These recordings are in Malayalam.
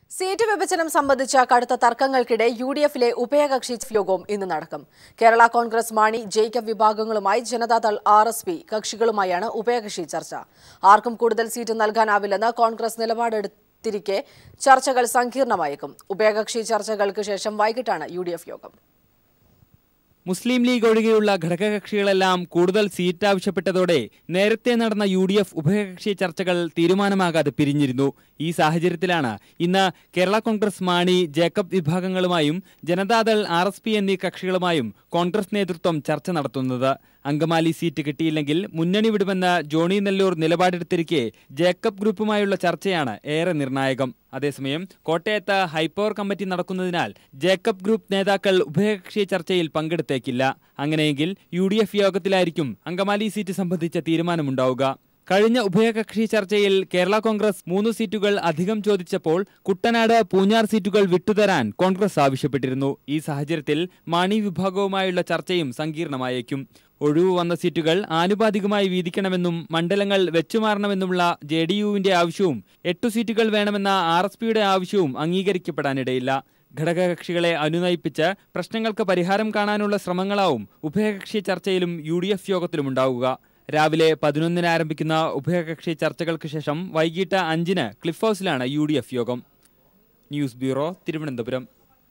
സീറ്റ് വിഭജനം സംബന്ധിച്ച കടുത്ത തർക്കങ്ങൾക്കിടെ യു ഡി എഫിലെ ഉഭയകക്ഷി യോഗവും ഇന്ന് നടക്കും കേരള കോൺഗ്രസ് മാണി ജേക്കബ് വിഭാഗങ്ങളുമായി ജനതാദൾ ആർ എസ് പി കക്ഷികളുമായാണ് ഉഭയകക്ഷി ചർച്ച ആർക്കും കൂടുതൽ സീറ്റ് നൽകാനാവില്ലെന്ന് കോൺഗ്രസ് നിലപാടെടുത്തിരിക്കെ ചർച്ചകൾ സങ്കീർണമായേക്കും ഉഭയകക്ഷി ചർച്ചകൾക്ക് ശേഷം വൈകിട്ടാണ് യു യോഗം മുസ്ലിം ലീഗ് ഒഴികെയുള്ള ഘടകകക്ഷികളെല്ലാം കൂടുതൽ സീറ്റ് ആവശ്യപ്പെട്ടതോടെ നേരത്തെ നടന്ന യു ഡി എഫ് ഉഭയകക്ഷി ചർച്ചകൾ തീരുമാനമാകാതെ പിരിഞ്ഞിരുന്നു ഈ സാഹചര്യത്തിലാണ് ഇന്ന് കേരള കോൺഗ്രസ് മാണി ജേക്കബ് വിഭാഗങ്ങളുമായും ജനതാദൾ ആർ എസ് പി എന്നീ കക്ഷികളുമായും കോൺഗ്രസ് നേതൃത്വം ചർച്ച നടത്തുന്നത് അങ്കമാലി സീറ്റ് കിട്ടിയില്ലെങ്കിൽ മുന്നണി വിടുമെന്ന് ജോണി നെല്ലൂർ നിലപാടെടുത്തിരിക്കെ ജേക്കബ് ഗ്രൂപ്പുമായുള്ള ചർച്ചയാണ് ഏറെ നിർണായകം അതേസമയം കോട്ടയത്ത് ഹൈപ്പവർ കമ്മിറ്റി നടക്കുന്നതിനാൽ ജേക്കബ് ഗ്രൂപ്പ് നേതാക്കൾ ഉഭയകക്ഷി ചർച്ചയിൽ പങ്കെടുത്തേക്കില്ല അങ്ങനെയെങ്കിൽ യു ഡി എഫ് യോഗത്തിലായിരിക്കും അങ്കമാലി സീറ്റ് സംബന്ധിച്ച തീരുമാനമുണ്ടാവുക കഴിഞ്ഞ ഉഭയകക്ഷി ചർച്ചയിൽ കേരള കോൺഗ്രസ് മൂന്ന് സീറ്റുകൾ അധികം ചോദിച്ചപ്പോൾ കുട്ടനാട് പൂഞ്ഞാർ സീറ്റുകൾ വിട്ടുതരാൻ കോൺഗ്രസ് ആവശ്യപ്പെട്ടിരുന്നു ഈ സാഹചര്യത്തിൽ മാണി വിഭാഗവുമായുള്ള ചർച്ചയും സങ്കീർണമായേക്കും ഒഴിവ് വന്ന സീറ്റുകൾ ആനുപാതികമായി വീതിക്കണമെന്നും മണ്ഡലങ്ങൾ വെച്ചുമാറണമെന്നുമുള്ള ജെ ഡി യുവിന്റെ ആവശ്യവും എട്ടു സീറ്റുകൾ വേണമെന്ന ആർ എസ് പിയുടെ ആവശ്യവും അംഗീകരിക്കപ്പെടാനിടയില്ല ഘടകകക്ഷികളെ അനുനയിപ്പിച്ച് പ്രശ്നങ്ങൾക്ക് പരിഹാരം കാണാനുള്ള ശ്രമങ്ങളാവും ഉഭയകക്ഷി ചർച്ചയിലും യു ഡി എഫ് യോഗത്തിലും ഉണ്ടാവുക രാവിലെ പതിനൊന്നിന് ആരംഭിക്കുന്ന ഉഭയകക്ഷി ചർച്ചകൾക്ക് ശേഷം വൈകിട്ട് അഞ്ചിന് ക്ലിഫ് ഹൗസിലാണ് യു ഡി എഫ് യോഗം ന്യൂസ് ബ്യൂറോ തിരുവനന്തപുരം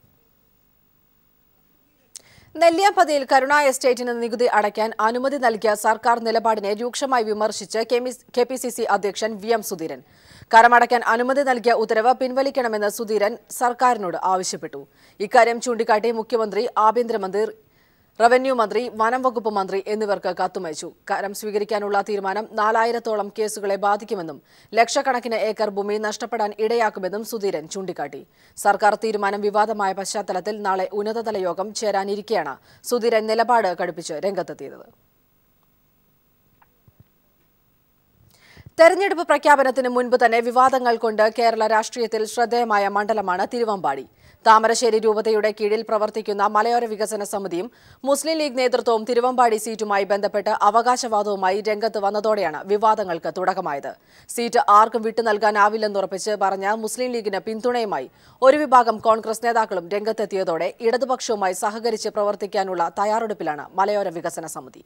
നെല്ലിയാമ്പതിയിൽ കരുണ എസ്റ്റേറ്റിന് നികുതി അടയ്ക്കാൻ അനുമതി നൽകിയ സർക്കാർ നിലപാടിനെ രൂക്ഷമായി വിമർശിച്ച് കെ പി സി സി അധ്യക്ഷൻ വി എം സുധീരൻ കരമടയ്ക്കാൻ അനുമതി നൽകിയ ഉത്തരവ് പിൻവലിക്കണമെന്ന് സുധീരൻ സർക്കാരിനോട് ആവശ്യപ്പെട്ടു ഇക്കാര്യം ചൂണ്ടിക്കാട്ടി മുഖ്യമന്ത്രി ആഭ്യന്തരമന്ത്രി റവന്യൂ മന്ത്രി വനം വകുപ്പ് മന്ത്രി എന്നിവർക്ക് കത്തുമയച്ചു കരം സ്വീകരിക്കാനുള്ള തീരുമാനം നാലായിരത്തോളം കേസുകളെ ബാധിക്കുമെന്നും ലക്ഷക്കണക്കിന് ഏക്കർ ഭൂമി നഷ്ടപ്പെടാൻ ഇടയാക്കുമെന്നും സുധീരൻ ചൂണ്ടിക്കാട്ടി സർക്കാർ തീരുമാനം വിവാദമായ പശ്ചാത്തലത്തിൽ നാളെ ഉന്നതതല യോഗം ചേരാനിരിക്കെയാണ് സുധീരൻ നിലപാട് കടുപ്പിച്ച് രംഗത്തെത്തിയത് തെരഞ്ഞെടുപ്പ് പ്രഖ്യാപനത്തിന് മുൻപ് തന്നെ വിവാദങ്ങൾ കൊണ്ട് കേരള രാഷ്ട്രീയത്തിൽ ശ്രദ്ധേയമായ മണ്ഡലമാണ് തിരുവമ്പാടി താമരശ്ശേരി രൂപതയുടെ കീഴിൽ പ്രവർത്തിക്കുന്ന മലയോര വികസന സമിതിയും മുസ്ലിം ലീഗ് നേതൃത്വവും തിരുവമ്പാടി സീറ്റുമായി ബന്ധപ്പെട്ട് അവകാശവാദവുമായി രംഗത്ത് വന്നതോടെയാണ് വിവാദങ്ങൾക്ക് തുടക്കമായത് സീറ്റ് ആർക്കും വിട്ടു നൽകാനാവില്ലെന്നുറപ്പിച്ച് പറഞ്ഞ മുസ്ലിം ലീഗിന് പിന്തുണയുമായി ഒരു വിഭാഗം കോൺഗ്രസ് നേതാക്കളും രംഗത്തെത്തിയതോടെ ഇടതുപക്ഷവുമായി സഹകരിച്ച് പ്രവർത്തിക്കാനുള്ള തയ്യാറെടുപ്പിലാണ് മലയോര വികസന സമിതി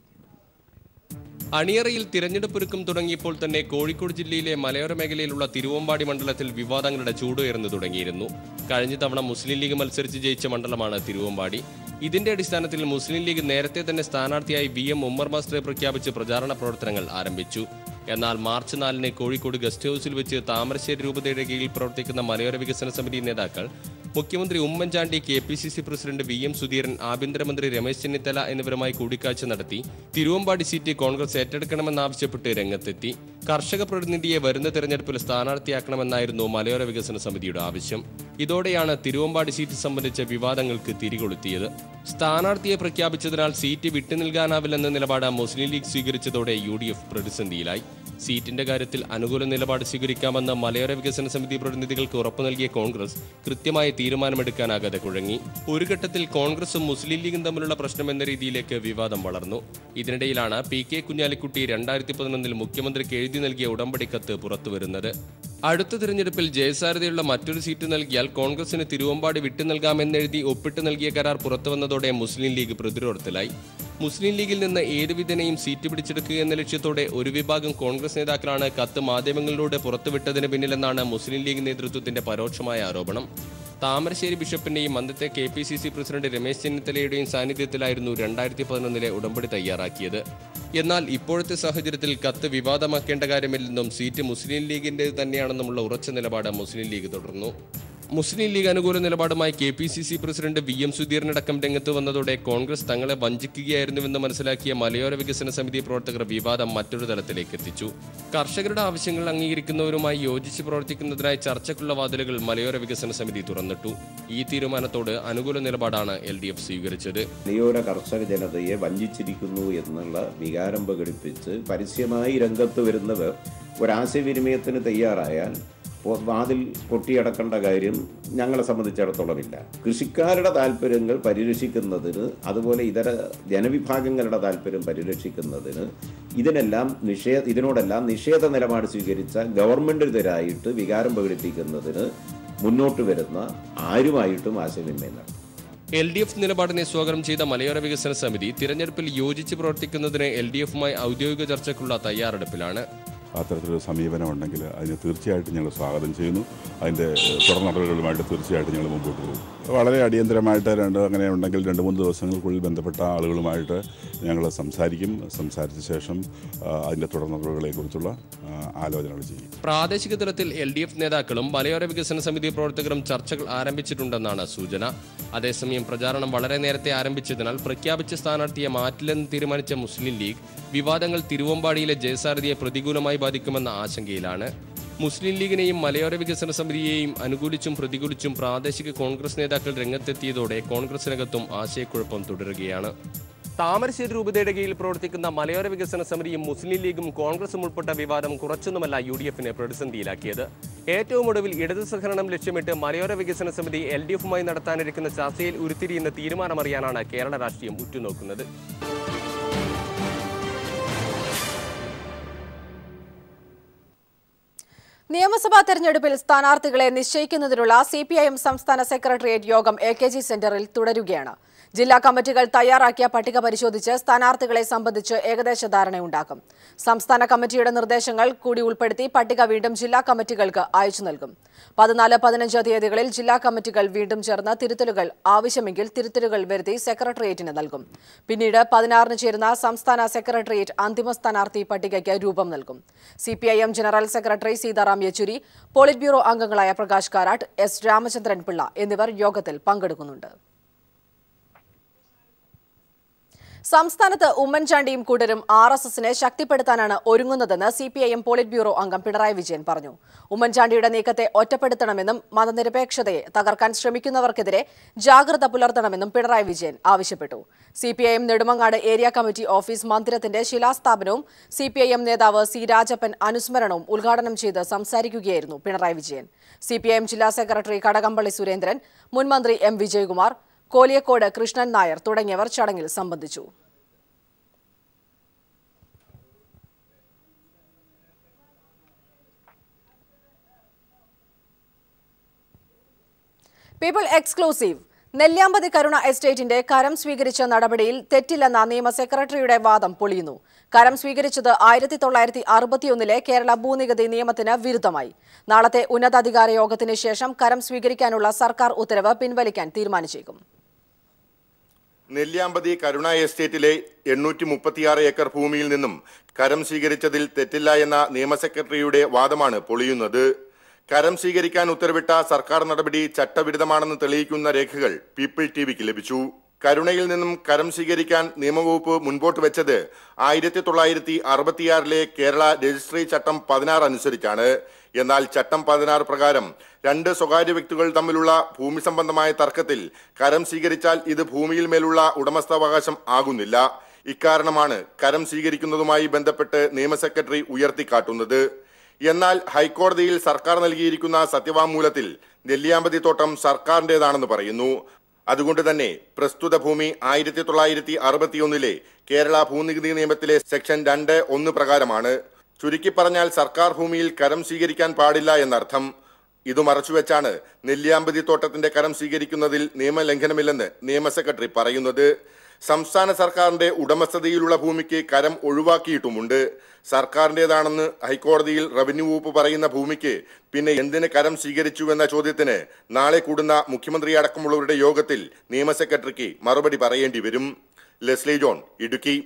അണിയറയിൽ തിരഞ്ഞെടുപ്പൊരുക്കം തുടങ്ങിയപ്പോൾ തന്നെ കോഴിക്കോട് ജില്ലയിലെ മലയോര മേഖലയിലുള്ള തിരുവമ്പാടി മണ്ഡലത്തിൽ വിവാദങ്ങളുടെ ചൂടുയർന്നു തുടങ്ങിയിരുന്നു കഴിഞ്ഞ തവണ മുസ്ലിം ലീഗ് മത്സരിച്ച് ജയിച്ച മണ്ഡലമാണ് തിരുവമ്പാടി ഇതിന്റെ അടിസ്ഥാനത്തിൽ മുസ്ലിം ലീഗ് നേരത്തെ തന്നെ സ്ഥാനാർത്ഥിയായി വി എം ഉമ്മർ മാസ്റ്ററെ പ്രഖ്യാപിച്ച് പ്രചാരണ പ്രവർത്തനങ്ങൾ ആരംഭിച്ചു എന്നാൽ മാർച്ച് നാലിന് കോഴിക്കോട് ഗസ്റ്റ് ഹൌസിൽ വെച്ച് താമരശ്ശേരി രൂപതയുടെ കീഴിൽ പ്രവർത്തിക്കുന്ന മലയോര വികസന സമിതി നേതാക്കൾ മുഖ്യമന്ത്രി Oommen Chandy K P C C president V M Sudheeran ആഭ്യന്തരമന്ത്രി രമേശ് ചെന്നിത്തല എന്നിവരുമായി കൂടിക്കാഴ്ച നടത്തി തിരുവമ്പാടി സീറ്റ് കോൺഗ്രസ് ഏറ്റെടുക്കണമെന്നാവശ്യപ്പെട്ട് രംഗത്തെത്തി കർഷക പ്രതിനിധിയെ വരുന്ന തെരഞ്ഞെടുപ്പിൽ സ്ഥാനാർത്ഥിയാക്കണമെന്നായിരുന്നു മലയോര വികസന സമിതിയുടെ ആവശ്യം ഇതോടെയാണ് തിരുവമ്പാടി സീറ്റ് സംബന്ധിച്ച വിവാദങ്ങൾക്ക് തിരികൊളുത്തിയത് സ്ഥാനാർത്ഥിയെ പ്രഖ്യാപിച്ചതിനാൽ സീറ്റ് വിട്ടുനൽകാനാവില്ലെന്ന നിലപാട് മുസ്ലിം ലീഗ് സ്വീകരിച്ചതോടെ യു ഡി എഫ് പ്രതിസന്ധിയിലായി സീറ്റിന്റെ കാര്യത്തിൽ അനുകൂല നിലപാട് സ്വീകരിക്കാമെന്ന് മലയോര വികസന സമിതി പ്രതിനിധികൾക്ക് ഉറപ്പു നൽകിയ കോൺഗ്രസ് കൃത്യമായ തീരുമാനമെടുക്കാനാകാതെ കുഴങ്ങി ഒരു ഘട്ടത്തിൽ കോൺഗ്രസും മുസ്ലിം ലീഗും തമ്മിലുള്ള പ്രശ്നം എന്ന രീതിയിലേക്ക് വിവാദം വളർന്നു ഇതിനിടയിലാണ് പി കെ കുഞ്ഞാലിക്കുട്ടി രണ്ടായിരത്തി പതിനൊന്നിൽ മുഖ്യമന്ത്രിക്ക് എഴുതി നൽകിയ ഉടമ്പടി കത്ത് പുറത്തുവരുന്നത് അടുത്ത തിരഞ്ഞെടുപ്പിൽ ജയസാരഥയുള്ള മറ്റൊരു സീറ്റ് നൽകിയാൽ കോൺഗ്രസിന് തിരുവമ്പാടി വിട്ടു നൽകാമെന്നെഴുതി ഒപ്പിട്ട് നൽകിയ കരാർ പുറത്തുവന്നതോടെ മുസ്ലിം ലീഗ് പ്രതിരോധത്തിലായി മുസ്ലിം ലീഗിൽ നിന്ന് ഏതുവിധനെയും സീറ്റ് പിടിച്ചെടുക്കുക എന്ന ലക്ഷ്യത്തോടെ ഒരു വിഭാഗം കോൺഗ്രസ് നേതാക്കളാണ് കത്ത് മാധ്യമങ്ങളിലൂടെ പുറത്തുവിട്ടതിന് പിന്നിലെന്നാണ് മുസ്ലിം ലീഗ് നേതൃത്വത്തിന്റെ പരോക്ഷമായ ആരോപണം താമരശ്ശേരി ബിഷപ്പിന്റെയും അന്നത്തെ K P C C president Ramesh ചെന്നിത്തലയുടെയും സാന്നിധ്യത്തിലായിരുന്നു രണ്ടായിരത്തി പതിനൊന്നിലെ ഉടമ്പടി തയ്യാറാക്കിയത് എന്നാൽ ഇപ്പോഴത്തെ സാഹചര്യത്തിൽ കത്ത് വിവാദമാക്കേണ്ട കാര്യമില്ലെന്നും സീറ്റ് മുസ്ലിം ലീഗിന്റെ തന്നെയാണെന്നുമുള്ള ഉറച്ച നിലപാട് മുസ്ലിം ലീഗ് തുടർന്നു മുസ്ലിം ലീഗ് അനുകൂല നിലപാടുമായി K P C C president V M സുധീറിനടക്കം രംഗത്ത് വന്നതോടെ കോൺഗ്രസ് തങ്ങളെ വഞ്ചിക്കുകയായിരുന്നുവെന്ന് മനസ്സിലാക്കിയ മലയോര വികസന സമിതി പ്രവർത്തകർ വിവാദം മറ്റൊരു തലത്തിലേക്ക് എത്തിച്ചു കർഷകരുടെ ആവശ്യങ്ങൾ അംഗീകരിക്കുന്നവരുമായി യോജിച്ച് പ്രവർത്തിക്കുന്നതിനായി ചർച്ചയ്ക്കുള്ള വാതിലുകൾ മലയോര വികസന സമിതി തുറന്നിട്ടു ഈ തീരുമാനത്തോട് അനുകൂല നിലപാടാണ് എൽ ഡി എഫ് സ്വീകരിച്ചത് മലയോര കർഷക ജനതയെ വഞ്ചിച്ചിരിക്കുന്നു എന്നുള്ള വികാരം പ്രകടിപ്പിച്ച് പരസ്യമായി രംഗത്ത് വരുന്നവർ ഒരാശയവിനിമയത്തിന് തയ്യാറായാൽ പൊ- വാതിൽ കൊട്ടിയടക്കേണ്ട കാര്യം ഞങ്ങളെ സംബന്ധിച്ചിടത്തോളമില്ല കൃഷിക്കാരുടെ താല്പര്യങ്ങൾ പരിരക്ഷിക്കുന്നതിന് അതുപോലെ ഇതര ജനവിഭാഗങ്ങളുടെ താല്പര്യം പരിരക്ഷിക്കുന്നതിന് ഇതിനെല്ലാം നിഷേധ ഇതിനോടെല്ലാം നിഷേധ നിലപാട് സ്വീകരിച്ച ഗവൺമെൻറ്റിനെതിരായിട്ട് വികാരം പ്രകടിപ്പിക്കുന്നതിന് മുന്നോട്ട് വരുന്ന ആരുമായിട്ടും ആശയവിനിമയം നടത്തും എൽ ഡി എഫ് നിലപാടിനെ സ്വാഗതം ചെയ്ത മലയോര വികസന സമിതി തിരഞ്ഞെടുപ്പിൽ യോജിച്ച് പ്രവർത്തിക്കുന്നതിന് എൽ ഡി എഫുമായി ഔദ്യോഗിക ചർച്ചയ്ക്കുള്ള തയ്യാറെടുപ്പിലാണ് അത്തരത്തിലൊരു സമീപനം ഉണ്ടെങ്കിൽ അതിന് തീർച്ചയായിട്ടും ഞങ്ങൾ സ്വാഗതം ചെയ്യുന്നു അതിൻ്റെ തുടർ നടപടികളുമായിട്ട് തീർച്ചയായിട്ടും ഞങ്ങൾ മുമ്പോട്ട് പോകും വളരെ അടിയന്തരമായിട്ട് രണ്ട് അങ്ങനെ ഉണ്ടെങ്കിൽ രണ്ട് മൂന്ന് ദിവസങ്ങൾക്കുള്ളിൽ ബന്ധപ്പെട്ട ആളുകളുമായിട്ട് ഞങ്ങൾ സംസാരിക്കും സംസാരിച്ച ശേഷം ആ, അതിൻ്റെ തുടർ നടപടികളെക്കുറിച്ചുള്ള ആ, ആലോചനകൾ ചെയ്യും പ്രാദേശിക തലത്തിൽ എൽ ഡി എഫ് നേതാക്കളും മലയോര വികസന സമിതി പ്രവർത്തകരും ചർച്ചകൾ ആരംഭിച്ചിട്ടുണ്ടെന്നാണ് സൂചന അതേസമയം പ്രചാരണം വളരെ നേരത്തെ ആരംഭിച്ചതിനാൽ പ്രഖ്യാപിച്ച സ്ഥാനാർത്ഥിയെ മാറ്റില്ലെന്ന് തീരുമാനിച്ച മുസ്ലിം ലീഗ് വിവാദങ്ങൾ തിരുവമ്പാടിയിലെ ജയസാരഥിയെ പ്രതികൂലമായി ബാധിക്കുമെന്ന ആശങ്കയിലാണ് മുസ്ലിം ലീഗിനെയും മലയോര വികസന സമിതിയെയും അനുകൂലിച്ചും പ്രതികൂലിച്ചും പ്രാദേശിക കോൺഗ്രസ് നേതാക്കൾ രംഗത്തെത്തിയതോടെ കോൺഗ്രസിനകത്തും ആശയക്കുഴപ്പം തുടരുകയാണ് താമരശ്ശേരി രൂപതയുടെ കീഴിൽ പ്രവർത്തിക്കുന്ന മലയോര വികസന സമിതിയും മുസ്ലിം ലീഗും കോൺഗ്രസും ഉൾപ്പെട്ട വിവാദം കുറച്ചൊന്നുമല്ല യു ഡി എഫിനെ പ്രതിസന്ധിയിലാക്കിയത് ഏറ്റവും ഒടുവിൽ ഇടത് സഹകരണം ലക്ഷ്യമിട്ട് മലയോര വികസന സമിതി എൽ ഡി എഫുമായി നടത്താനിരിക്കുന്ന ചർച്ചയിൽ ഉരുത്തിരിയുന്ന തീരുമാനമറിയാനാണ് കേരള രാഷ്ട്രീയം ഉറ്റുനോക്കുന്നത് നിയമസഭാ തെരഞ്ഞെടുപ്പിൽ സ്ഥാനാർത്ഥികളെ നിശ്ചയിക്കുന്നതിനുള്ള സി പി ഐ എം സംസ്ഥാന സെക്രട്ടേറിയറ്റ് യോഗം എ കെ ജി സെന്ററിൽ തുടരുകയാണ് ജില്ലാ കമ്മിറ്റികൾ തയ്യാറാക്കിയ പട്ടിക പരിശോധിച്ച് സ്ഥാനാർത്ഥികളെ സംബന്ധിച്ച് ഏകദേശ ധാരണയുണ്ടാക്കും സംസ്ഥാന കമ്മിറ്റിയുടെ നിർദ്ദേശങ്ങൾ കൂടി ഉൾപ്പെടുത്തി പട്ടിക വീണ്ടും ജില്ലാ കമ്മിറ്റികൾക്ക് അയച്ചു നൽകും പതിനാല് പതിനഞ്ച് തീയതികളിൽ ജില്ലാ കമ്മിറ്റികൾ വീണ്ടും ചേർന്ന് തിരുത്തലുകൾ ആവശ്യമെങ്കിൽ തിരുത്തലുകൾ വരുത്തി സെക്രട്ടേറിയറ്റിന് നൽകും പിന്നീട് പതിനാറിന് ചേരുന്ന സംസ്ഥാന സെക്രട്ടേറിയറ്റ് അന്തിമ സ്ഥാനാർത്ഥി പട്ടികയ്ക്ക് രൂപം നൽകും C general secretary Sitaram Yechury polit bureau അംഗങ്ങളായ പ്രകാശ് കാരാട്ട് എസ് രാമചന്ദ്രൻ പിള്ള എന്നിവർ യോഗത്തിൽ പങ്കെടുക്കുന്നുണ്ട് സംസ്ഥാനത്ത് ഉമ്മൻചാണ്ടിയും കൂട്ടരും ആർ എസ് എസിനെ ശക്തിപ്പെടുത്താനാണ് ഒരുങ്ങുന്നതെന്ന് C P I M polit bureau അംഗം പിണറായി വിജയൻ പറഞ്ഞു ഉമ്മൻചാണ്ടിയുടെ നീക്കത്തെ ഒറ്റപ്പെടുത്തണമെന്നും മതനിരപേക്ഷതയെ തകർക്കാൻ ശ്രമിക്കുന്നവർക്കെതിരെ ജാഗ്രത പുലർത്തണമെന്നും പിണറായി വിജയൻ ആവശ്യപ്പെട്ടു C P I M Nedumangad area committee office മന്ദിരത്തിന്റെ ശിലാസ്ഥാപനവും സി പി ഐ എം നേതാവ് സി രാജപ്പൻ അനുസ്മരണവും ഉദ്ഘാടനം ചെയ്ത് സംസാരിക്കുകയായിരുന്നു Pinarayi Vijayan C P I M ജില്ലാ സെക്രട്ടറി കടകംപള്ളി സുരേന്ദ്രൻ മുൻ മന്ത്രി എം വിജയകുമാർ കോലിയക്കോട് കൃഷ്ണൻ നായർ തുടങ്ങിയവർ ചടങ്ങിൽ സംബന്ധിച്ചു പീപ്പിൾ എക്സ്ക്ലൂസീവ് നെല്ലിയാമ്പതി കരുണ എസ്റ്റേറ്റിന്റെ കരം സ്വീകരിച്ച നടപടിയിൽ തെറ്റില്ലെന്ന നിയമ സെക്രട്ടറിയുടെ വാദം പൊളിയുന്നു കരം സ്വീകരിച്ചത് ആയിരത്തി തൊള്ളായിരത്തി അറുപത്തിയൊന്നിലെ കേരള ഭൂനികുതി നിയമത്തിന് വിരുദ്ധമായി നാളത്തെ ഉന്നതാധികാര യോഗത്തിന് ശേഷം കരം സ്വീകരിക്കാനുള്ള സർക്കാർ ഉത്തരവ് പിൻവലിക്കാൻ തീരുമാനിച്ചേക്കും നെല്ലിയാമ്പതി കരുണ എസ്റ്റേറ്റിലെ എണ്ണൂറ്റി മുപ്പത്തിയാറ് ഏക്കർ ഭൂമിയിൽ നിന്നും കരം സ്വീകരിച്ചതിൽ തെറ്റില്ല എന്ന നിയമ സെക്രട്ടറിയുടെ വാദമാണ് പൊളിയുന്നത് കരം സ്വീകരിക്കാൻ ഉത്തരവിട്ട സർക്കാർ നടപടി ചട്ടവിരുദ്ധമാണെന്ന് തെളിയിക്കുന്ന രേഖകൾ പീപ്പിൾ ടിവിക്ക് ലഭിച്ചു കരുണയിൽ നിന്നും കരം സ്വീകരിക്കാൻ നിയമവകുപ്പ് മുൻപോട്ട് വെച്ചത് ആയിരത്തി തൊള്ളായിരത്തി അറുപത്തിയാറിലെ കേരള രജിസ്ട്രി ചട്ടം പതിനാറ് അനുസരിച്ചാണ് എന്നാൽ ചട്ടം പതിനാറ് പ്രകാരം രണ്ട് സ്വകാര്യ വ്യക്തികൾ തമ്മിലുള്ള ഭൂമി സംബന്ധമായ തർക്കത്തിൽ കരം സ്വീകരിച്ചാൽ ഇത് ഭൂമിയിൽ മേലുള്ള ഉടമസ്ഥാവകാശം ആകുന്നില്ല ഇക്കാരണമാണ് കരം സ്വീകരിക്കുന്നതുമായി ബന്ധപ്പെട്ട് നിയമ സെക്രട്ടറി ഉയർത്തിക്കാട്ടുന്നത് എന്നാൽ ഹൈക്കോടതിയിൽ സർക്കാർ നൽകിയിരിക്കുന്ന സത്യവാങ്മൂലത്തിൽ നെല്ലിയാമ്പതി തോട്ടം സർക്കാരിന്റേതാണെന്ന് പറയുന്നു അതുകൊണ്ട് തന്നെ പ്രസ്തുത ഭൂമി ആയിരത്തി തൊള്ളായിരത്തി അറുപത്തിയൊന്നിലെ കേരള ഭൂനികുതി നിയമത്തിലെ സെക്ഷൻ രണ്ട് ഒന്ന് പ്രകാരമാണ് ചുരുക്കി പറഞ്ഞാൽ സർക്കാർ ഭൂമിയിൽ കരം സ്വീകരിക്കാൻ പാടില്ല എന്നർത്ഥം ഇത് മറച്ചുവെച്ചാണ് നെല്ലിയാമ്പതി തോട്ടത്തിന്റെ കരം സ്വീകരിക്കുന്നതിൽ നിയമലംഘനമില്ലെന്ന് നിയമ സെക്രട്ടറി പറയുന്നത് സംസ്ഥാന സർക്കാരിന്റെ ഉടമസ്ഥതയിലുള്ള ഭൂമിക്ക് കരം ഒഴിവാക്കിയിട്ടുമുണ്ട് സർക്കാരിന്റേതാണെന്ന് ഹൈക്കോടതിയിൽ റവന്യൂ വകുപ്പ് പറയുന്ന ഭൂമിക്ക് പിന്നെ എന്തിന് കരം സ്വീകരിച്ചുവെന്ന ചോദ്യത്തിന് നാളെ കൂടുന്ന മുഖ്യമന്ത്രി അടക്കമുള്ളവരുടെ യോഗത്തിൽ നിയമ സെക്രട്ടറിക്ക് മറുപടി പറയേണ്ടി വരും ലെസ്ലി ജോൺ ഇടുക്കി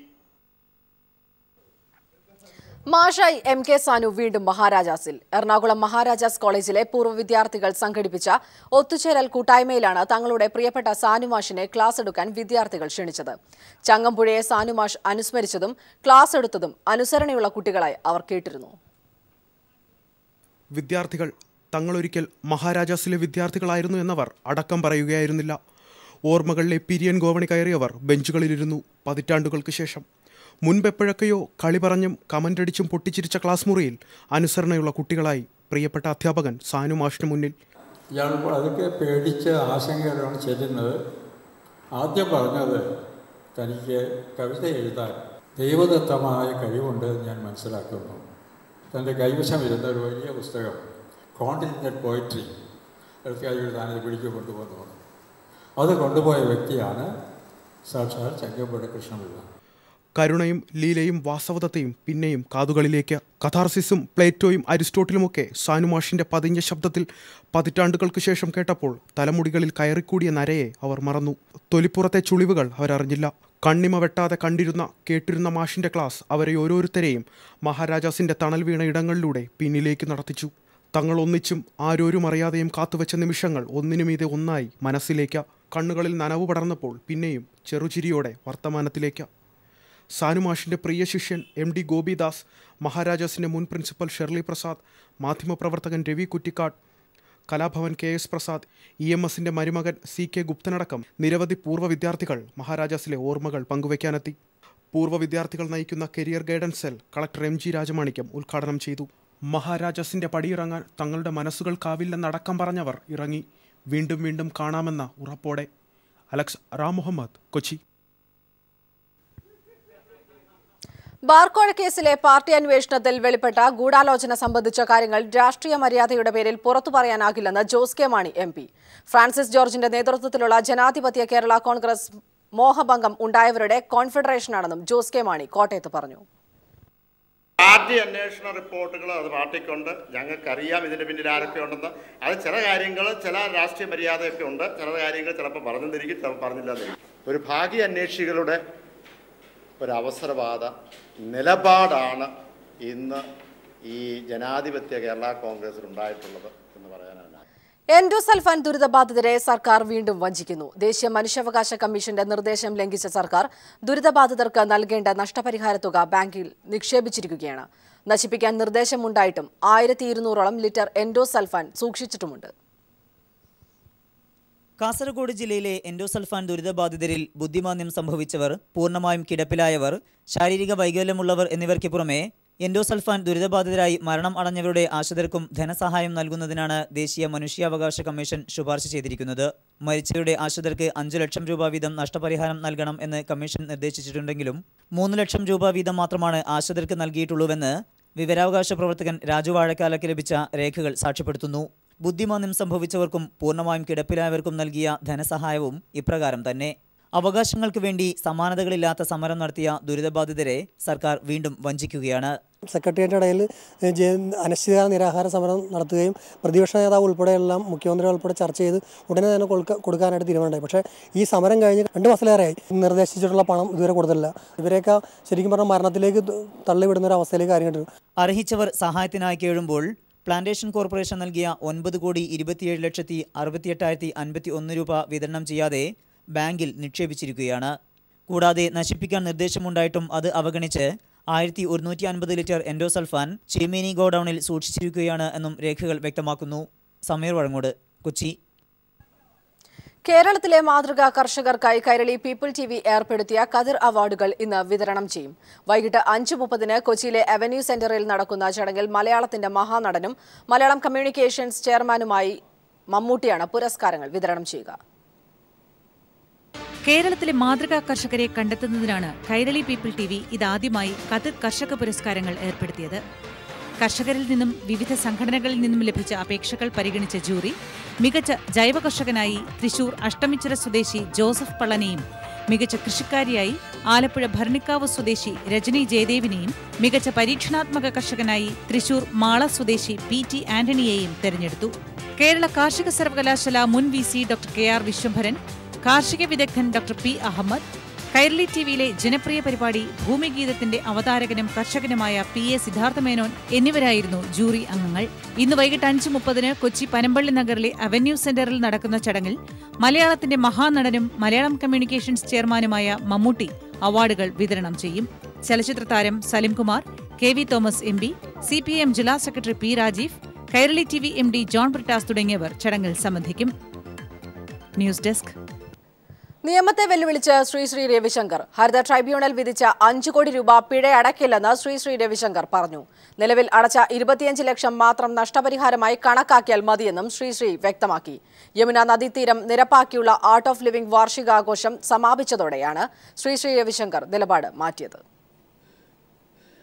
മാഷായി എം കെ സാനു വീണ്ടും മഹാരാജാസിൽ എറണാകുളം മഹാരാജാസ് കോളേജിലെ പൂർവ്വ വിദ്യാർത്ഥികൾ സംഘടിപ്പിച്ച ഒത്തുചേരൽ കൂട്ടായ്മയിലാണ് തങ്ങളുടെ പ്രിയപ്പെട്ട സാനുമാഷിനെ ക്ലാസ് എടുക്കാൻ വിദ്യാർത്ഥികൾ ക്ഷണിച്ചത് ചങ്ങമ്പുഴയെ സാനുമാഷ് അനുസ്മരിച്ചതും ക്ലാസ് എടുത്തതും അനുസരണയുള്ള കുട്ടികളായി അവർ കേട്ടിരുന്നു വിദ്യാർത്ഥികൾ തങ്ങളൊരിക്കൽ മഹാരാജാസിലെ വിദ്യാർത്ഥികളായിരുന്നു എന്നവർ അടക്കം പറയുകയായിരുന്നില്ല ഓർമ്മകളിലെ പിരിയൻ ഗോവണി കയറിയവർ ബെഞ്ചുകളിലിരുന്നു പതിറ്റാണ്ടുകൾക്ക് ശേഷം മുൻപെപ്പോഴൊക്കെയോ കളി പറഞ്ഞും കമൻ്റടിച്ചും പൊട്ടിച്ചിരിച്ച ക്ലാസ് മുറിയിൽ അനുസരണയുള്ള കുട്ടികളായി പ്രിയപ്പെട്ട അധ്യാപകൻ സാനു മാഷിന് മുന്നിൽ ഇയാൾ അതൊക്കെ പേടിച്ച് ആശങ്കയോടാണ് ചെല്ലുന്നത് ആദ്യം പറഞ്ഞത് തനിക്ക് കവിത എഴുതാൻ ദൈവദത്തമായ കഴിവുണ്ട് ഞാൻ മനസ്സിലാക്കുന്നു തൻ്റെ കൈവശം ഇരുന്ന ഒരു വലിയ പുസ്തകം കോണ്ടിനെൻ്റൽ പോയിട്രി എടുത്ത് എഴുതാനത് പിടിച്ചു കൊണ്ടുപോകുന്നു പറഞ്ഞു അത് കൊണ്ടുപോയ വ്യക്തിയാണ് സാക്ഷാൽ ചങ്കമ്പുഴ കൃഷ്ണപിള്ള കരുണയും ലീലയും വാസവദത്തെയും പിന്നെയും കാതുകളിലേക്ക് കഥാർസിസും പ്ലേറ്റോയും അരിസ്റ്റോട്ടിലുമൊക്കെ സാനുമാഷിന്റെ പതിഞ്ഞ ശബ്ദത്തിൽ പതിറ്റാണ്ടുകൾക്ക് ശേഷം കേട്ടപ്പോൾ തലമുടികളിൽ കയറിക്കൂടിയ നരയെ അവർ മറന്നു തൊലിപ്പുറത്തെ ചുളിവുകൾ അവരറിഞ്ഞില്ല കണ്ണിമ വെട്ടാതെ കണ്ടിരുന്ന കേട്ടിരുന്ന മാഷിന്റെ ക്ലാസ് അവരെ ഓരോരുത്തരെയും മഹാരാജാസിന്റെ തണൽ വീണ ഇടങ്ങളിലൂടെ പിന്നിലേക്ക് നടത്തിച്ചു തങ്ങൾ ഒന്നിച്ചും ആരോരും അറിയാതെയും കാത്തുവെച്ച നിമിഷങ്ങൾ ഒന്നിനുമീതെ ഒന്നായി മനസ്സിലേക്ക് കണ്ണുകളിൽ നനവ് പടർന്നപ്പോൾ പിന്നെയും ചെറുചിരിയോടെ വർത്തമാനത്തിലേക്ക് സാനുമാഷിന്റെ പ്രിയ ശിഷ്യൻ എം ഡി ഗോപിദാസ് മഹാരാജാസിന്റെ മുൻ പ്രിൻസിപ്പൽ ഷെർലി പ്രസാദ് മാധ്യമപ്രവർത്തകൻ Ravi Kuttikkad Kalabhavan K S Prasad E M എസിന്റെ മരുമകൻ സി കെ ഗുപ്തനടക്കം നിരവധി പൂർവ്വ വിദ്യാർത്ഥികൾ മഹാരാജാസിലെ ഓർമ്മകൾ പങ്കുവയ്ക്കാനെത്തി പൂർവ്വ വിദ്യാർത്ഥികൾ നയിക്കുന്ന career guidance cell collector M G Rajamanickam ഉദ്ഘാടനം ചെയ്തു മഹാരാജാസിന്റെ പടിയിറങ്ങാൻ തങ്ങളുടെ മനസ്സുകൾക്കാവില്ലെന്നടക്കം പറഞ്ഞവർ ഇറങ്ങി വീണ്ടും വീണ്ടും കാണാമെന്ന ഉറപ്പോടെ അലക്സ് റാം മുഹമ്മദ് കൊച്ചി ബാർക്കോഴ കേസിലെ പാർട്ടി അന്വേഷണത്തിൽ വെളിപ്പെട്ട ഗൂഢാലോചന സംബന്ധിച്ച കാര്യങ്ങൾ രാഷ്ട്രീയ മര്യാദയുടെ പേരിൽ പുറത്തു പറയാനാകില്ലെന്ന് Jose K Mani M P Francis ജോർജിന്റെ നേതൃത്വത്തിലുള്ള ജനാധിപത്യ കേരള കോൺഗ്രസ് മോഹഭംഗം ഉണ്ടായവരുടെ കോൺഫെഡറേഷനാണെന്നും ജോസ് കെ മാണി കോട്ടയത്ത് പറഞ്ഞു പാർട്ടി അന്വേഷണ റിപ്പോർട്ടുകൾ അത് പാർട്ടിക്കുണ്ട് ഞങ്ങൾക്കറിയാം ഇതിൻ്റെ പിന്നിൽ ആരൊക്കെ ഉണ്ടെന്ന് അത് ചില കാര്യങ്ങൾ ചില രാഷ്ട്രീയ മര്യാദയൊക്കെ ഉണ്ട് ചില കാര്യങ്ങൾ ചിലപ്പോൾ പറഞ്ഞെന്നിരിക്കും ചിലപ്പോൾ പറഞ്ഞില്ലെന്നിരിക്കും ഒരു ഭാഗ്യ അന്വേഷികളുടെ ഒരു അവസരവാദ നിലപാടാണ് ഇന്ന് ഈ ജനാധിപത്യ കേരള കോൺഗ്രസിൽ ഉണ്ടായിട്ടുള്ളത് എന്ന് പറയാനാണ് എൻഡോസൾഫാൻ ദുരിതബാധിതരെ സർക്കാർ വീണ്ടും വഞ്ചിക്കുന്നു ദേശീയ മനുഷ്യാവകാശ കമ്മീഷന്റെ നിർദ്ദേശം ലംഘിച്ച സർക്കാർ ദുരിതബാധിതർക്ക് നൽകേണ്ട നഷ്ടപരിഹാര തുക ബാങ്കിൽ നിക്ഷേപിച്ചിരിക്കുകയാണ് നശിപ്പിക്കാൻ നിർദ്ദേശമുണ്ടായിട്ടും ആയിരത്തി ഇരുന്നൂറോളം ലിറ്റർ എൻഡോസൾഫാൻ സൂക്ഷിച്ചിട്ടുമുണ്ട് കാസർഗോഡ് ജില്ലയിലെ എൻഡോസൾഫാൻ ദുരിതബാധിതരിൽ ബുദ്ധിമാന്ദ്യം സംഭവിച്ചവർ പൂർണ്ണമായും കിടപ്പിലായവർ ശാരീരിക വൈകല്യമുള്ളവർ എന്നിവയ്ക്ക് പുറമെ എൻഡോസൾഫാൻ ദുരിതബാധിതരായി മരണം അടഞ്ഞവരുടെ ആശ്രിതർക്കും ധനസഹായം നൽകുന്നതിനാണ് ദേശീയ മനുഷ്യാവകാശ കമ്മീഷൻ ശുപാർശ ചെയ്തിരിക്കുന്നത് മരിച്ചവരുടെ ആശ്രിതർക്ക് അഞ്ചു ലക്ഷം രൂപ വീതം നഷ്ടപരിഹാരം നൽകണം എന്ന് കമ്മീഷൻ നിർദ്ദേശിച്ചിട്ടുണ്ടെങ്കിലും മൂന്ന് ലക്ഷം രൂപ വീതം മാത്രമാണ് ആശ്രിതർക്ക് നൽകിയിട്ടുള്ളൂവെന്ന് വിവരാവകാശ പ്രവർത്തകൻ രാജു വാഴക്കാലയ്ക്ക് ലഭിച്ച രേഖകൾ സാക്ഷ്യപ്പെടുത്തുന്നു ബുദ്ധിമാന്ദ്യം സംഭവിച്ചവർക്കും പൂർണ്ണമായും കിടപ്പിലായവർക്കും നൽകിയ ധനസഹായവും ഇപ്രകാരം തന്നെ അവകാശങ്ങൾക്ക് വേണ്ടി സമാനതകളില്ലാത്ത സമരം നടത്തിയ ദുരിതബാധിതരെ സർക്കാർ വീണ്ടും വഞ്ചിക്കുകയാണ് സെക്രട്ടേറിയറ്റ് ഇടയിൽ അനിശ്ചിതകാല നിരാഹാര സമരം നടത്തുകയും പ്രതിപക്ഷ നേതാവ് ഉൾപ്പെടെയെല്ലാം മുഖ്യമന്ത്രി ഉൾപ്പെടെ ചർച്ച ചെയ്ത് ഉടനെ തന്നെ കൊടുക്ക കൊടുക്കാനായിട്ട് തീരുമാനമുണ്ടായി പക്ഷേ ഈ സമരം കഴിഞ്ഞ് രണ്ട് മാസത്തിലേറെയായി നിർദ്ദേശിച്ചിട്ടുള്ള പണം ഇതുവരെ കൊടുത്തില്ല ഇവരെയൊക്കെ ശരിക്കും പറഞ്ഞാൽ മരണത്തിലേക്ക് തള്ളിവിടുന്ന ഒരു അവസ്ഥയിലേക്ക് കാര്യങ്ങൾ അർഹിച്ചവർ സഹായത്തിനായി കേഴുമ്പോൾ പ്ലാന്റേഷൻ കോർപ്പറേഷൻ നൽകിയ ഒൻപത് കോടി ഇരുപത്തിയേഴ് ലക്ഷത്തി അറുപത്തിയെട്ടായിരത്തി അൻപത്തി ഒന്ന് രൂപ വിതരണം ചെയ്യാതെ ബാങ്കിൽ നിക്ഷേപിച്ചിരിക്കുകയാണ് കൂടാതെ നശിപ്പിക്കാൻ നിർദ്ദേശമുണ്ടായിട്ടും അത് അവഗണിച്ച് ആയിരത്തി ഒരുന്നൂറ്റി അൻപത് ലിറ്റർ എൻഡോസൾഫാൻ ചീമേനി ഗോഡൌണിൽ സൂക്ഷിച്ചിരിക്കുകയാണ് എന്നും രേഖകൾ വ്യക്തമാക്കുന്നു സമീർ വഴങ്ങോട് കൊച്ചി കേരളത്തിലെ മാതൃകാ കർഷകർക്കായി കൈരളി പീപ്പിൾ ടി വി ഏർപ്പെടുത്തിയ കതിർ അവാർഡുകൾ ഇന്ന് വിതരണം ചെയ്യും വൈകിട്ട് അഞ്ച് മുപ്പതിന് കൊച്ചിയിലെ അവന്യൂ സെന്ററിൽ നടക്കുന്ന ചടങ്ങിൽ മലയാളത്തിന്റെ മഹാനടനും മലയാളം കമ്മ്യൂണിക്കേഷൻസ് ചെയർമാനുമായി മമ്മൂട്ടിയാണ് പുരസ്കാരങ്ങൾ വിതരണം ചെയ്യുക കേരളത്തിലെ മാതൃകാ കർഷകരെ കണ്ടെത്തുന്നതിനാണ് കൈരളി പീപ്പിൾ ടി വി ഇതാദ്യമായി കതിർ കർഷക പുരസ്കാരങ്ങൾ ഏർപ്പെടുത്തിയത് കർഷകരിൽ നിന്നും വിവിധ സംഘടനകളിൽ നിന്നും ലഭിച്ച അപേക്ഷകൾ പരിഗണിച്ച ജൂറി മികച്ച ജൈവ കർഷകനായി തൃശൂർ അഷ്ടമിച്ചിറ സ്വദേശി ജോസഫ് പള്ളനെയും മികച്ച കൃഷിക്കാരിയായി ആലപ്പുഴ ഭരണിക്കാവ് സ്വദേശി രജനി ജയദേവിനെയും മികച്ച പരീക്ഷണാത്മക കർഷകനായി തൃശൂർ മാള സ്വദേശി പി ടി ആന്റണിയെയും തെരഞ്ഞെടുത്തു കേരള കാർഷിക സർവകലാശാല മുൻ V C doctor K R Viswambharan കാർഷിക വിദഗ്ധൻ ഡോക്ടർ പി അഹമ്മദ് കൈരളി ടിവിയിലെ ജനപ്രിയ പരിപാടി ഭൂമിഗീതത്തിന്റെ അവതാരകനും കർഷകനുമായ പി എ സിദ്ധാർത്ഥ മേനോൻ എന്നിവരായിരുന്നു ജൂറി അംഗങ്ങൾ ഇന്ന് വൈകിട്ട് അഞ്ച് മുപ്പതിന് കൊച്ചി പനമ്പള്ളി നഗറിലെ അവന്യൂ സെന്ററിൽ നടക്കുന്ന ചടങ്ങിൽ മലയാളത്തിന്റെ മഹാനടനും മലയാളം കമ്മ്യൂണിക്കേഷൻസ് ചെയർമാനുമായ മമ്മൂട്ടി അവാർഡുകൾ വിതരണം ചെയ്യും ചലച്ചിത്ര താരം Salimkumar K V Thomas M P C P M ജില്ലാ secretary P Rajeev Kairali T V M D John Brittas തുടങ്ങിയവർ ചടങ്ങിൽ സംബന്ധിക്കും ന്യൂസ് ഡെസ്ക് നിയമത്തെ വെല്ലുവിളിച്ച് ശ്രീ ശ്രീ രവിശങ്കർ ഹരിത ട്രൈബ്യൂണൽ വിധിച്ച അഞ്ചു കോടി രൂപ പിഴ അടയ്ക്കില്ലെന്ന് ശ്രീ ശ്രീ രവിശങ്കർ പറഞ്ഞു നിലവിൽ അടച്ച ഇരുപത്തിയഞ്ച് ലക്ഷം മാത്രം നഷ്ടപരിഹാരമായി കണക്കാക്കിയാൽ മതിയെന്നും ശ്രീ ശ്രീ വ്യക്തമാക്കി യമുന നദീതീരം നിരപ്പാക്കിയുള്ള ആർട്ട് ഓഫ് ലിവിംഗ് വാർഷികാഘോഷം സമാപിച്ചതോടെയാണ് ശ്രീ ശ്രീ രവിശങ്കർ നിലപാട് മാറ്റിയത്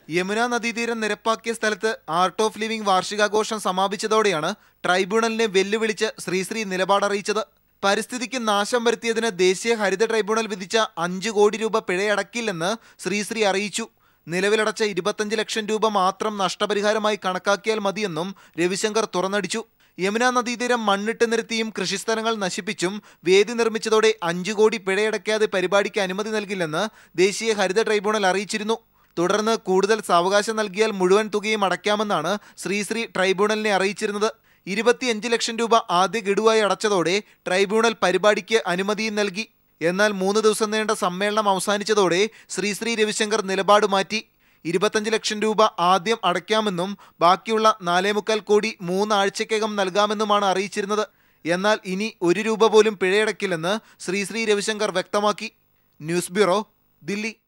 യമുന നദീതീരം നിരപ്പാക്കിയ സ്ഥലത്ത് ആർട്ട് ഓഫ് ലിവിംഗ് വാർഷികാഘോഷം സമാപിച്ചതോടെയാണ് ട്രൈബ്യൂണലിനെ വെല്ലുവിളിച്ച് ശ്രീശ്രീ നിലപാടറിയിച്ചത് പരിസ്ഥിതിക്ക് നാശം വരുത്തിയതിന് ദേശീയ ഹരിത ട്രൈബ്യൂണൽ വിധിച്ച അഞ്ച് കോടി രൂപ പിഴയടക്കില്ലെന്ന് ശ്രീശ്രീ അറിയിച്ചു നിലവിലടച്ച ഇരുപത്തഞ്ച് ലക്ഷം രൂപ മാത്രം നഷ്ടപരിഹാരമായി കണക്കാക്കിയാൽ മതിയെന്നും രവിശങ്കർ തുറന്നടിച്ചു യമുന നദീതീരം മണ്ണിട്ട് നിരത്തിയും കൃഷിസ്ഥലങ്ങൾ നശിപ്പിച്ചും വേദി നിർമ്മിച്ചതോടെ അഞ്ചു കോടി പിഴയടക്കാതെ പരിപാടിക്ക് അനുമതി നൽകില്ലെന്ന് ദേശീയ ഹരിത ട്രൈബ്യൂണൽ അറിയിച്ചിരുന്നു തുടർന്ന് കൂടുതൽ സാവകാശം നൽകിയാൽ മുഴുവൻ തുകയും അടയ്ക്കാമെന്നാണ് ശ്രീശ്രീ ട്രൈബ്യൂണലിനെ അറിയിച്ചിരുന്നത് ഇരുപത്തിയഞ്ച് ലക്ഷം രൂപ ആദ്യ ഗഡുവായി അടച്ചതോടെ ട്രൈബ്യൂണൽ പരിപാടിക്ക് അനുമതിയും നൽകി എന്നാൽ മൂന്ന് ദിവസം നീണ്ട സമ്മേളനം അവസാനിച്ചതോടെ ശ്രീശ്രീ രവിശങ്കർ നിലപാട് മാറ്റി ഇരുപത്തഞ്ച് ലക്ഷം രൂപ ആദ്യം അടയ്ക്കാമെന്നും ബാക്കിയുള്ള നാലേമുക്കാൽ കോടി മൂന്നാഴ്ചക്കകം നൽകാമെന്നുമാണ് അറിയിച്ചിരുന്നത് എന്നാൽ ഇനി ഒരു രൂപ പോലും പിഴയടക്കില്ലെന്ന് ശ്രീശ്രീ രവിശങ്കർ വ്യക്തമാക്കി ന്യൂസ് ബ്യൂറോ ദില്ലി